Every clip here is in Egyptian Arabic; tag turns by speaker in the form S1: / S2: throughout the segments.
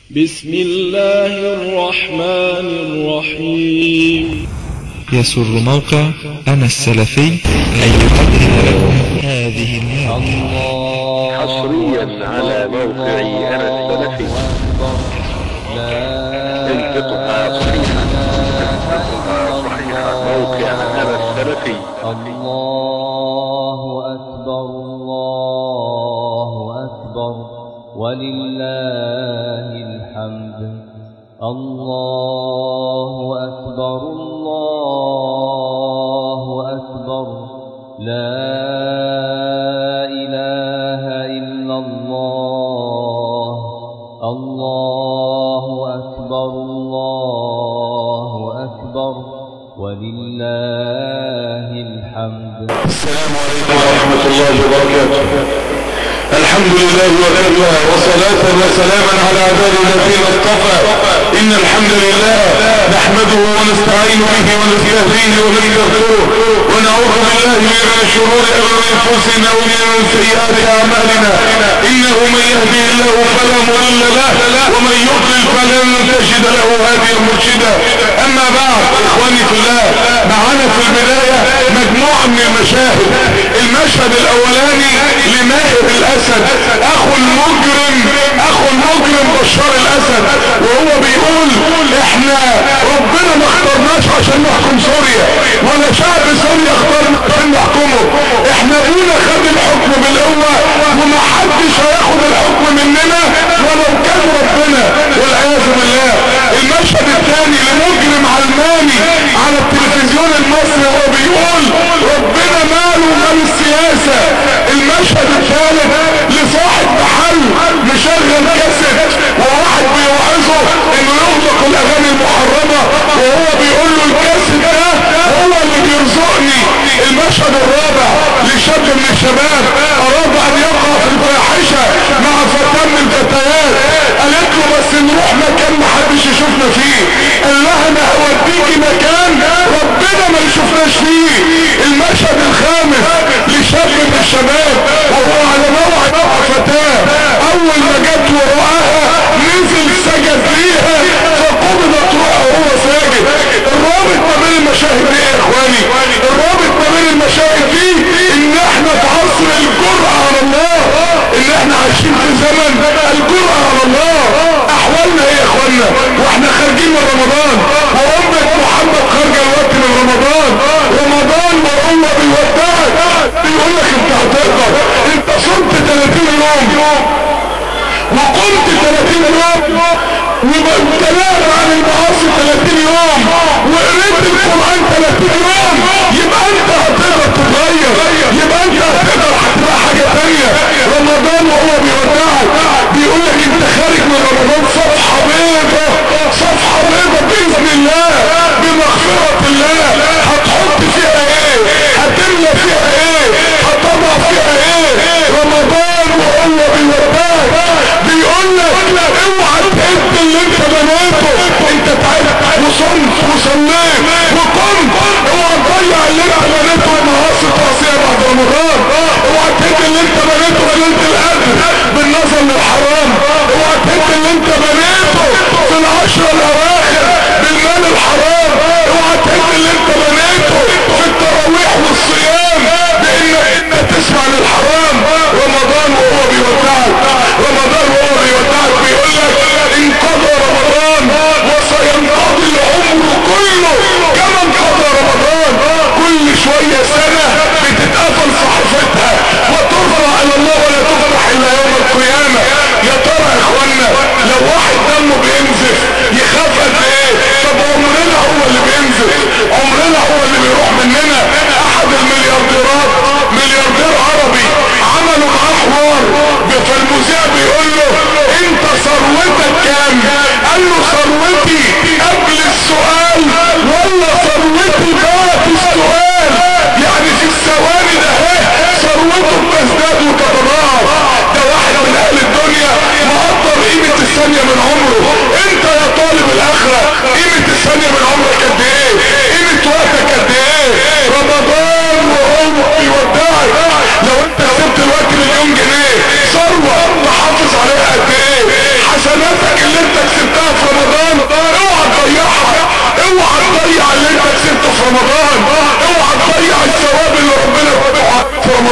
S1: بسم الله الرحمن الرحيم
S2: يسر موقع أنا السلفي أن يقدم لكم هذه المادة
S3: حصريا على موقع أنا السلفي انفقها صحيحا انفقها صحيحا موقع أنا السلفي
S4: الله أكبر الله أكبر ولله الحمد الله أكبر الله أكبر لا إله إلا الله الله أكبر الله أكبر ولله الحمد
S5: السلام عليكم ورحمة الله وبركاته الحمد لله وكفى وصلاة وسلاما على عباده الذين اصطفى إن الحمد لله نحمده ونستعين به ونستهديه ونستغفره ونعوذ بالله من شرور أنفسنا ومن سيئات أعمالنا إنه من يهدي الله فلا مضل له ومن يضلل فلن تجد له هاديا مرشدا أما بعد إخواني في الله معانا في البداية مجموعة من المشاهد المشهد الأولاني لماهر الأسد أخو المجرم أخو المجرم بشار الأسد وهو بيقول إحنا ربنا ما اخترناش عشان نحكم سوريا ولا شعب سوريا اختارنا عشان نحكمه احنا ابونا خد الحكم بالقوة وما حدش هياخد الحكم مننا ولو كان ربنا والعياذ بالله المشهد الثاني لمجرم علماني على التلفزيون المصري وهو بيقول ربنا ماله مال السياسة المشهد الثالث لصاحب محل مشغل كاسيت وواحد بيوعظه انه يطلق الاغاني المحرمة وهو بيقول له الكاسيت ده هو اللي بيرزقني المشهد الرابع لشاب من الشباب اراد ان يقع في الفاحشة مع فتاة من الفتيات قالت له بس نروح مكان محدش يشوفنا فيه قال لها انا هوديكي مكان ربنا ما يشوفناش فيه المشهد الخامس لشاب من الشباب وهو على موعد مع فتاة اول ما جت ورآها نزل سجد ليها فقبضت روحه وهو ساجد الرابط ما بين المشاهد دي يا اخواني الرابط ما بين المشاهد دي ان احنا في عصر الجرأة على الله ان احنا عايشين في زمن الجرأة على الله احوالنا ايه يا اخوانا واحنا خارجين من رمضان وامة محمد خارجة الوقت من رمضان رمضان وهو بيودعك بيقول لك انت هتقدر انت صمت 30 يوم وقمت 30 يوم وابتلاء عن المعاصي 30 يوم وقريت القرآن 30 يوم يبقى انت هتقدر تتغير يبقى انت هتقدر هتبقى حاجة تانية رمضان وهو بيودعك بيقول لك انت خارج من رمضان صفحة بيضة صفحة بيضة بإذن الله بمغفرة الله هتحط فيها ايه هتملى فيها ايه هتضع فيها ايه رمضان وهو بيودعك بيقول لك اوعى تهد اللي انت بنيته انت تعبت وصمت وصليت وقمت اوعى تضيع اللي انت بنيته المعاصي تعصيها بعد رمضان اوعى تهد اللي انت بنيته في ليله القدر بالنظر للحرام اوعى تهد اللي انت بنيته في العشره الاواخر بالمال الحرام اوعى تهد اللي انت بنيته في التراويح والصيام بانك تسمع للحرام رمضان وهو بيودعك رمضان وهو بيودعك بيقول لك انقضى رمضان وسينقضي العمر كله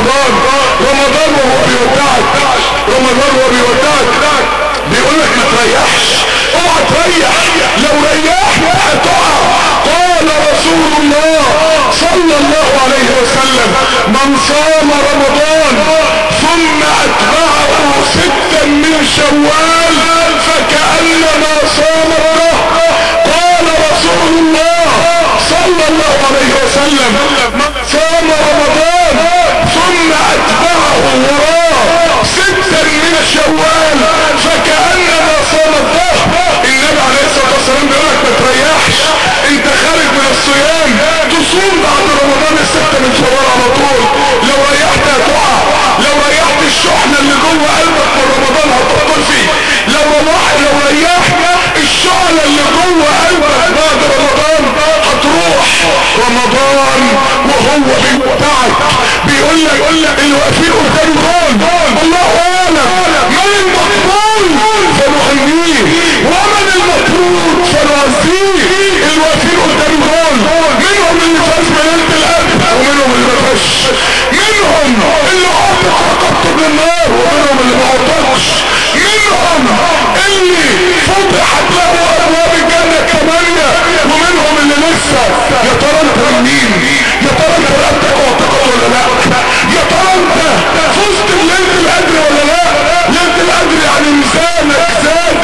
S5: رمضان رمضان وهو بيودعك رمضان وهو بيودعك بيقول لك ما تريحش اوعى تريح لو ريحت هتقع قال رسول الله صلى الله عليه وسلم من صام رمضان ثم اتبعه ستا من شوال فكأنما صام الدهر قال رسول الله صلى الله عليه وسلم من صام رمضان ثم اتبعه وراه ستا من شوال فكأنما صام الدهر النبي عليه الصلاة والسلام بيقول لك ما تريحش انت خارج من الصيام تصوم بعد رمضان الستة من شوال على طول لو ريحت هتقع لو ريحت الشحنة اللي جوه قلبك من رمضان هتطفي لو روح لو ريحت الشعلة اللي جوه قلبك بعد رمضان هتروح رمضان وهو بيودعك بيقول لك يقول لك اللي واقفين قدام دول الله اعلم من المقبول فنهنيه ومن المطرود فنعزيه اللي واقفين قدام دول منهم اللي فاز بليله القدر ومنهم اللي ما فاش منهم اللي عطق رقبته من النار ومنهم اللي ما عطقش منهم اللي فتحت له ابواب الجنه الثمانيه ومنهم اللي لسه يا ترى انت مين يا ترى انت رقبتك اعتقد ولا لا يا ترى انت فزت بليله القدر ولا لا ليله القدر يعني ميزانك زاد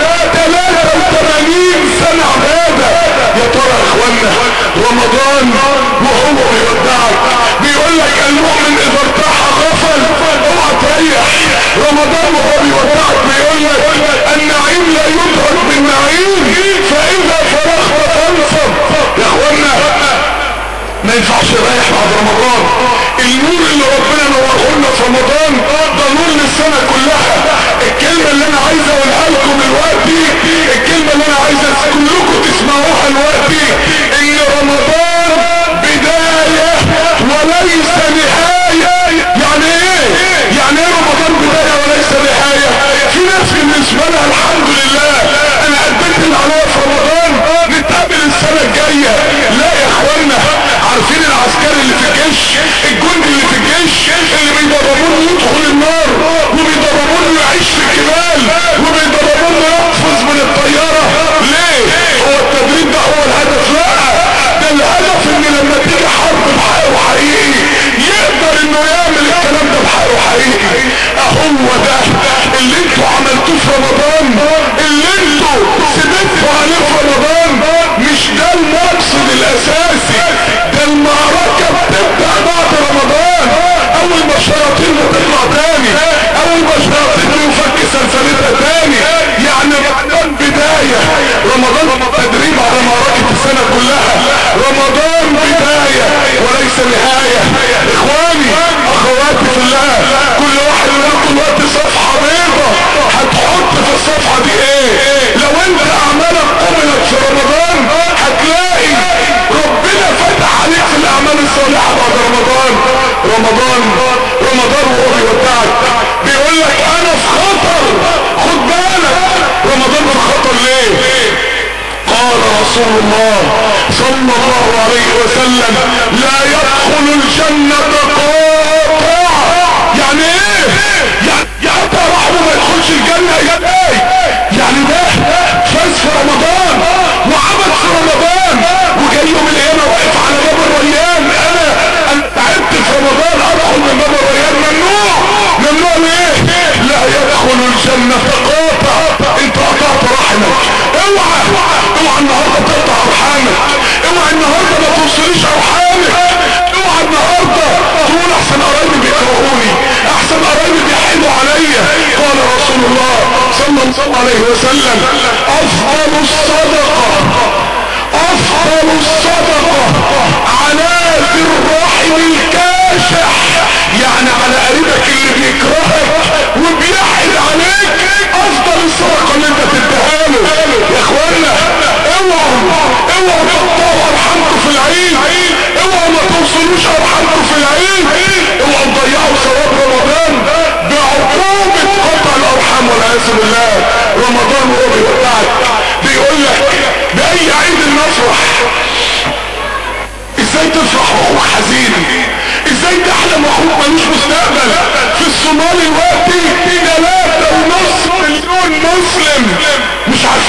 S5: 83 سنه عباده يا ترى يا اخوانا رمضان وهو بيودعك بيقول لك المؤمن اذا ارتاح غفل اوعى تريح رمضان وهو بيودعك بيقول لك النعيم لا يدرك بالنعيم فاذا فرغت فانصب يا اخوانا ما ينفعش رايح بعد رمضان النور اللي ربنا نوره لنا في رمضان ده نور للسنه كلها الكلمه اللي انا عايز اقولها لكم دلوقتي الكلمه اللي انا عايز كلكم تسمعوها دلوقتي ان رمضان بدايه وليس نهايه يعني ايه يعني ايه رمضان بدايه وليس نهايه في ناس بالنسبه لها الحمد لله انا قدمت اللي عليا في رمضان نتقابل السنه الجايه لا يا اخوانا عارفين العسكري اللي في الجيش الجندي اللي في الجيش اللي بيدربونه يدخل النار وبيدربونه يعيش في الجبال وبيدربونه يقفز من الطيارة ليه هو التدريب ده هو الهدف لا ده الهدف ان لما تيجي حرب بحقه حقيقي يقدر انه يعمل الكلام ده بحقه حقيقي اهو ده اللي انتوا عملتوه في رمضان اللي انتوا سبتوا عليه في رمضان مش ده المقصد الاساسي ده المعركة بتبدأ بعد رمضان اول ما الشياطين بتطلع تاني اول ما الشياطين بيفك سلسلتها تاني يعني رمضان بداية رمضان تدريب على معركة السنة كلها رمضان بداية وليس نهاية اخواني اخواتي في الله كل واحد منكم دلوقتي صفحة بيضة هتحط في الصفحة دي ايه لو انت اعمالك قبلت في رمضان هتلاقي ربنا فتح عليك في الاعمال الصالحة بعد رمضان رمضان رمضان وهو بيودعك بيقول لك انا في خطر خد بالك رمضان في خطر ليه قال رسول الله صلى الله عليه وسلم لا يدخل الجنة قاطع يعني ايه يعني يعني رحمه ما يدخلش الجنة يعني ايه يعني ده فاز في رمضان وعمل في رمضان وجاي يوم القيامة واقف على باب الريان انا انا تعبت في رمضان ادخل من باب الريان ممنوع ممنوع ليه لا يدخل الجنة قاطع انت قطعت رحمك اوعى اوعى النهارده تقطع ارحامك اوعى النهارده ما توصليش ارحامك اوعى النهارده تقول احسن قرايبي بيكرهوني احسن قرايبي بيحيدوا عليا قال رسول الله صلى الله عليه وسلم افضل الصدقه افضل الصدقه على ذي الرحم الكاشح يعني على قريبك اللي بيكرهك وبيحد عليك افضل الصدقه اللي انت تديها له يا اخوانا اوعوا اوعوا تقطعوا ارحامكم في العيد اوعوا ما توصلوش ارحامكم في العيد اوعوا تضيعوا ثواب رمضان بعقوبه قطع الارحام والعياذ بالله رمضان وهو بيودعك بيقول لك باي عيد نفرح ازاي تفرح واخوك حزين ازاي تحلم واخوك ملوش مستقبل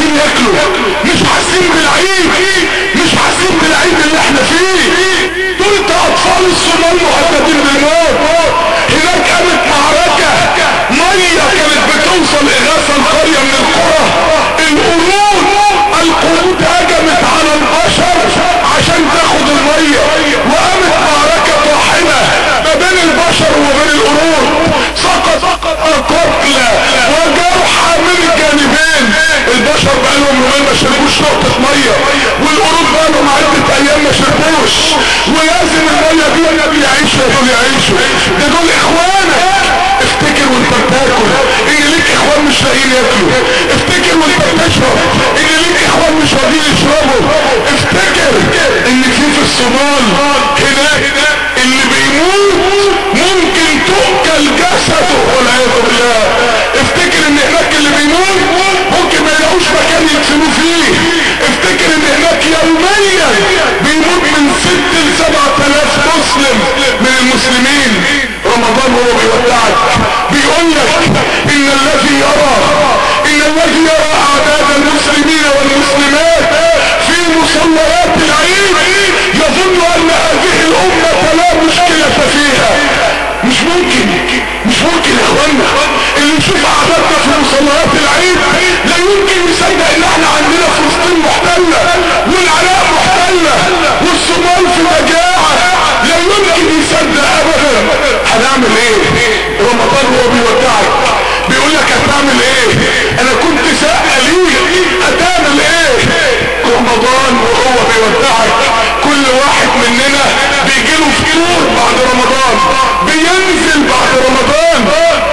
S5: عايزين ياكلوا مش حاسين بالعيد مش حاسين بالعيد اللي احنا فيه دول اطفال الصومال مهددين بالموت هناك قامت معركة مية كانت بتوصل اغاثة القرية من القرى القرود القرود هجمت على البشر عشان تاخد المية وقامت معركة طاحنة ما بين البشر وما بين القرود سقط قتلى وجرحى من الجانبين البشر بقالهم يومين ما شربوش نقطة مية والقرود بقالهم عدة ايام ما شربوش ولازم المية دي يعيشوا دول يعيشوا ده دول اخوانك افتكر وانت بتاكل ان ليك اخوان مش لاقيين ياكلوا افتكر وانت بتشرب ان ليك اخوان مش راضيين يشربوا افتكر ان في في الصومال هناك اللي بيموت ممكن تؤكل جسده والعياذ بالله افتكر ان هناك اللي بيموت ممكن ما يلاقوش مكان يدفنوه فيه افتكر ان هناك يوميا بيموت من ست لسبعة الاف مسلم من المسلمين رمضان هو بيودعك بيقول لك ان الذي يرى ان الذي يرى اعداد المسلمين والمسلمات في مصليات العيد يظن ان هذه الامة لا مشكلة فيها مش ممكن مش ممكن يا اخوانا اللي يشوف اعدادنا في مصليات العيد لا يمكن يصدق ان احنا عندنا فلسطين محتلة والعراق محتلة والصومال في مجاعة لا يمكن يصدق ابدا هنعمل ايه رمضان هو بيودعك بيقول لك هتعمل ايه انا كنت ساقة ليه هتعمل ايه رمضان وهو بيودعك كل واحد مننا بيجيله فطور بعد رمضان بينزل بعد رمضان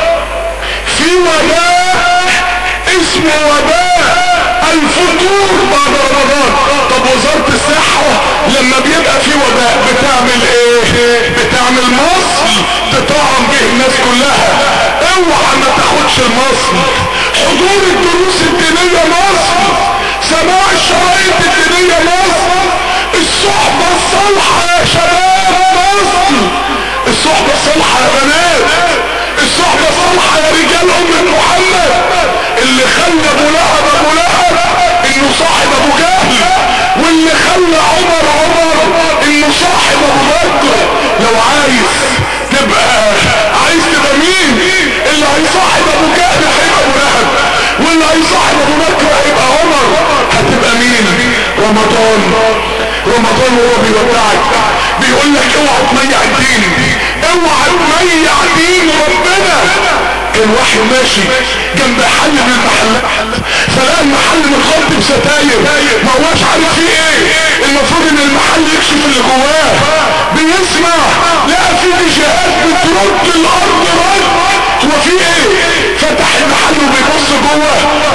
S5: في وباء اسمه وباء الفطور بعد رمضان طب وزارة الصحة لما بيبقى في وباء بتعمل ايه بتعمل مصل تطعم به الناس كلها اوعى ما تاخدش المصل حضور الدروس الدينية مصل سماع الشرائط الدينية مصل الصحبة الصالحة يا شباب مصل الصحبة الصالحة يا بنات الصحبة الصالحة يا رجال أمة محمد اللي خلى ابو لهب ابو لهب انه صاحب ابو جهل واللي خلى عمر عمر انه صاحب ابو بكر لو عايز تبقى عايز تبقى مين اللي هيصاحب ابو جهل هيبقى ابو لهب واللي هيصاحب ابو بكر هيبقى عمر هتبقى مين رمضان رمضان وهو بيودعك بيقول لك اوعى تميع الدين اوعى تميع دين ربنا كان واحد ماشي جنب حل من المحلات فلقى المحل متغطي بستاير ما هواش عارف فيه ايه المفروض ان المحل يكشف اللي جواه بيسمع لقى في جهات بترد الارض رد هو في ايه فتح المحل وبيبص جوه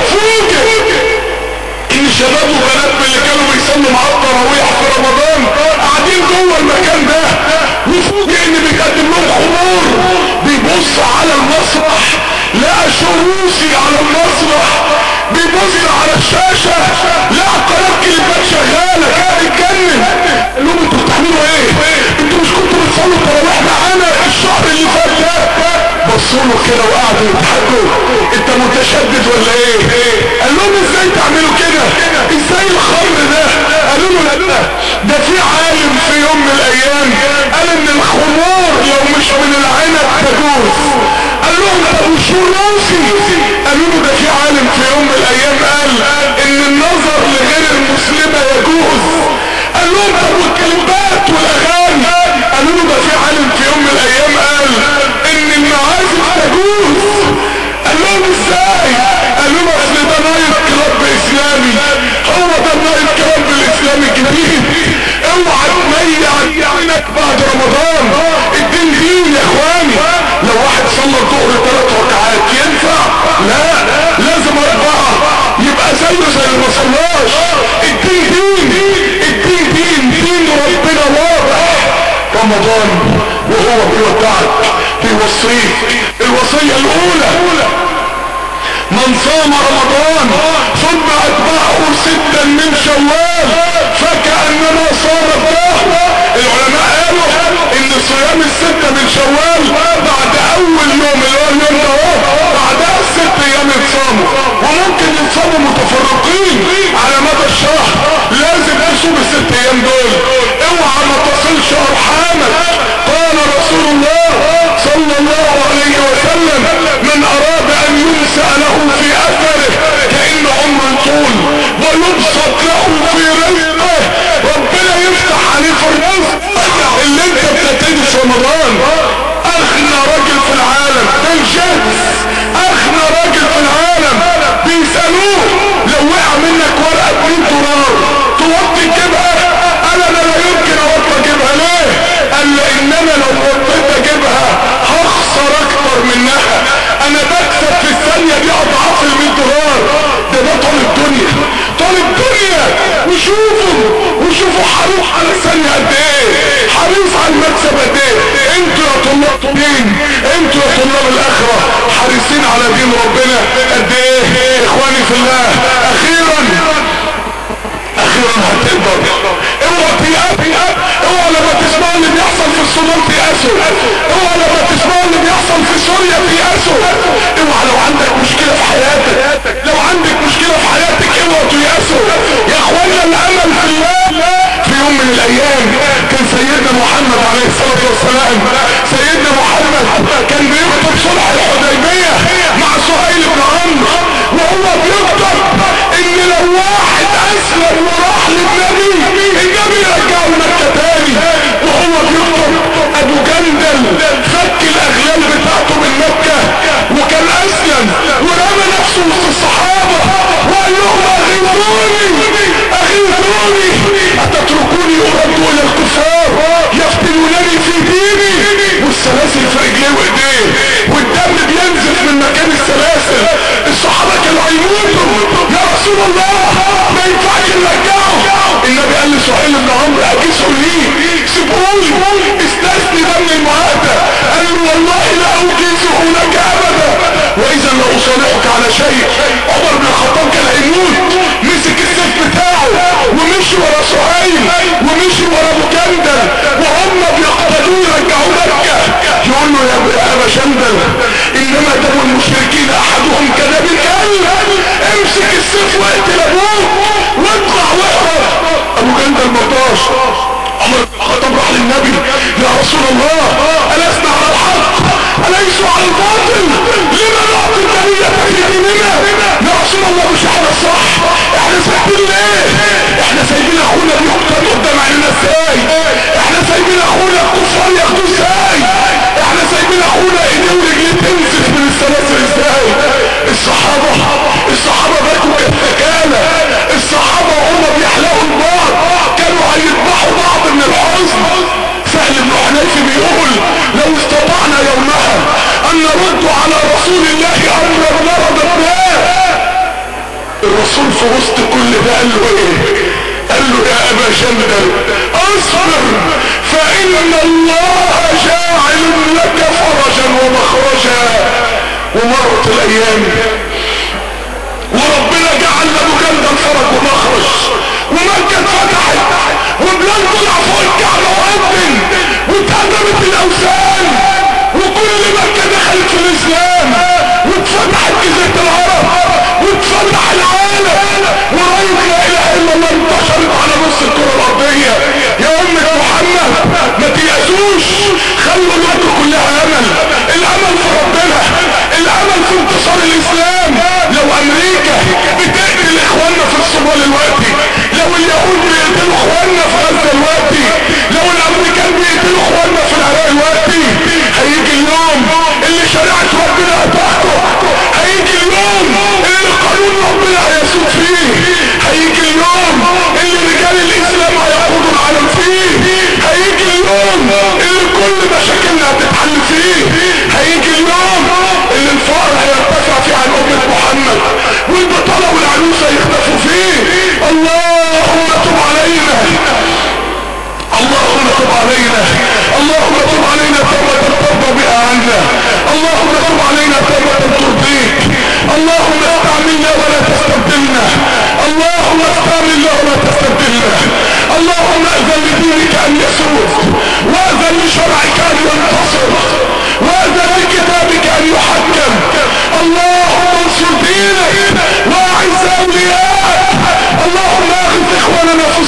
S5: فوجئ ان شباب وبنات من اللي كانوا بيصلوا معاه التراويح في رمضان قاعدين جوه المكان ده وفوجئ ان بيقدم لهم خمور بيبص على المسرح لقى شروسي على المسرح بيبص على الشاشة لقى قناة كلمات شغالة كان اتجنن قال لهم انتوا بتعملوا ايه؟ انتوا مش كنتوا بتصلوا التراويح معانا الشهر اللي فات ده بصوا له كده وقعدوا يضحكوا انت متشدد ولا ايه قال لهم ازاي تعملوا كده ازاي الخمر ده قالوا له لا ده في عالم في يوم من الايام قال ان الخمور لو مش من العنب تجوز قال لهم طب والشروسي قالوا له ده في عالم في يوم من الايام قال ان النظر لغير المسلمة يجوز قال لهم طب والكلمات والاغاني قالوا له ده في عالم في يوم من الايام قال ان المعازف تجوز قال لهم ازاي قال لهم اصل ده نايت كلاب اسلامي هو ده النايت كلاب الاسلامي الجديد اوعى تميع دينك بعد رمضان الدين دين يا اخواني لو واحد صلى الظهر ثلاث ركعات ينفع لا لازم اربعه يبقى زيه زي اللي ما صلاش الدين دين الدين دين دين ربنا واضح رمضان وهو بيودعك بيوصيك الوصية الأولى من صام رمضان ثم أتبعه ستا من شوال فكأنما صام الدهر العلماء قالوا إن صيام الستة من شوال بعد أول يوم اللي هو اليوم ده بعدها الست أيام يتصاموا وممكن يتصاموا متفرقين تصوم الست ايام دول اوعى ما تصلش ارحامك قال رسول الله صلى الله عليه وسلم من اراد ان ينسى له في اثره كأن عمره طول ويبسط له في رزقه ربنا يفتح عليه في الرزق اللي انت بتبتدي في رمضان اغنى راجل في العالم بل جنس اغنى راجل في العالم بيسألوه لو وقع منك ورقة 2 دولار توطي تجيبها قال انا لا يمكن اوطي اجيبها ليه قال لاننا لو وطيت اجيبها هخسر اكتر منها انا بكسب في الثانية دي اضعاف ال 100 دولار ده ده طالب دنيا طالب دنيا وشوفوا وشوفوا حريص على الثانية قد ايه حريص على المكسب قد ايه انتوا يا طلاب دين انتوا يا طلاب الاخرة حريصين على دين ربنا قد ايه اخواني في الله اخيرا اخيرا هتقدر اوعى تيأس اوعى لما تسمعوا اللي بيحصل في الصومال تيأسوا اوعى لما تسمعوا اللي بيحصل في سوريا تيأسوا اوعى لو عندك مشكلة في حياتك لو عندك مشكلة في حياتك اوعى تيأسوا يا اخوانا الامل في الله في يوم من الايام كان سيدنا محمد عليه الصلاة والسلام سيدنا محمد كان بيكتب صلح الحديبية مع سهيل بن عمرو وهو بيكتب ان لو واحد اسلم وراح للنبي النبي يرجعه مكة تاني وهو بيكتب ابو جندل فك الاغلال بتاعته من مكة وكان اسلم ورمى نفسه وسط الصحابة وقال لهم اغيثوني اغيثوني اتتركوني ارد الى الكفار يفتنونني في ديني والسلاسل في رجليه وايديه والدم بينزف من مكان السلاسل الصحابة كانوا هيموتوا يا رسول الله ما ينفعش نرجعه النبي قال لسهيل بن عمرو اجيسه ليه سيبوني استثني دم المعاهدة قال له والله لا اجيزه لك ابدا واذا لا اصالحك على شيء عمر بن الخطاب كان هيموت مسك السيف بتاعه ومشي ورا سهيل ومشي ورا ابو جندل وهم بيقتلوه يرجعوه مكه يقول له يا يا ابا جندل انما دم المشركين احدهم كدم الكلب امسك السيف واقتل ابوك واطلع واهرب ابو جندل مرضاش عمر بن الخطاب راح للنبي يا رسول الله ألسنا على الحق أليسوا على الباطل لما نعطي الدنيا في ديننا يا رسول الله مش احنا الصح احنا سايبين ليه احنا سايبين اخونا بيقتل قدام عيننا ازاي احنا سايبين اخونا الكفار ياخدوه ازاي احنا سايبين اخونا ايديه ورجليه تنزف من السلاسل ازاي الصحابة الصحابة بكوا كالثكالة الصحابة وهم بيحلقوا البعض كانوا هيذبحوا بعض من الحزن سهل بن حنيف بيقول لو استطعنا يومها ان نرد على رسول الله امرا مرض ابناه الرسول في وسط كل ده قال له ايه قال له يا ابا جندل اصبر فان الله جاعل لك فرجا ومخرجا ومرت الايام وربنا جعل لابو جندل فرج ومخرج ومكة اتفتحت وبلال طلع فوق الكعبة وقدم واتهدمت الاوثان وكل مكة دخلت في الاسلام واتفتحت جزيرة العرب واتفتح العالم وراية لا اله الا الله انتشرت على نص الكرة الارضية يا امة محمد ما تيأسوش خلوا الوقت كلها امل الامل في ربنا الامل في انتصار الاسلام لو امريكا بتقتل اخواننا في الصومال دلوقتي لو اليهود بيقتلوا اخواننا في غزة دلوقتي لو الامريكان بيقتلوا اخواننا في العراق دلوقتي هيجي اليوم اللي شريعة ربنا هتحكم هيجي اليوم اللي قانون ربنا هيسود فيه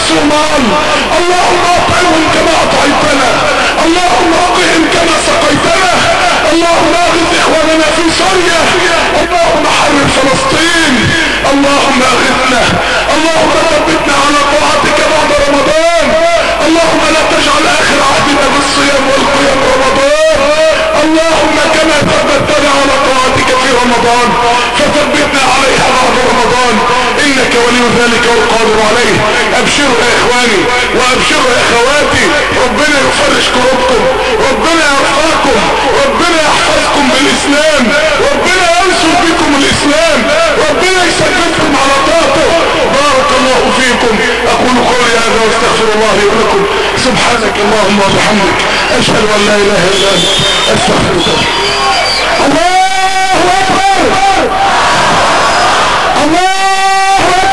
S5: الصومال اللهم اطعمهم كما اطعمتنا اللهم اقهم كما سقيتنا اللهم اغث اخواننا في سوريا اللهم حرر فلسطين اللهم اغثنا اللهم ثبتنا على طاعتك بعد رمضان اللهم لا تجعل اخر عهدنا بالصيام والقيام رمضان اللهم كما ثبتنا على طاعتك في رمضان فثبتنا عليها بعد رمضان انك ولي ذلك والقادر عليه ابشروا يا اخواني وابشروا يا اخواتي ربنا يفرج كروبكم ربنا يرفعكم ربنا يحفظكم بالاسلام ربنا ينصر بكم الاسلام ربنا يثبتكم على طاعته بارك الله فيكم اقول قولي هذا واستغفر الله لي ولكم سبحانك اللهم وبحمدك اشهد ان لا اله الا انت استغفرك الله اكبر الله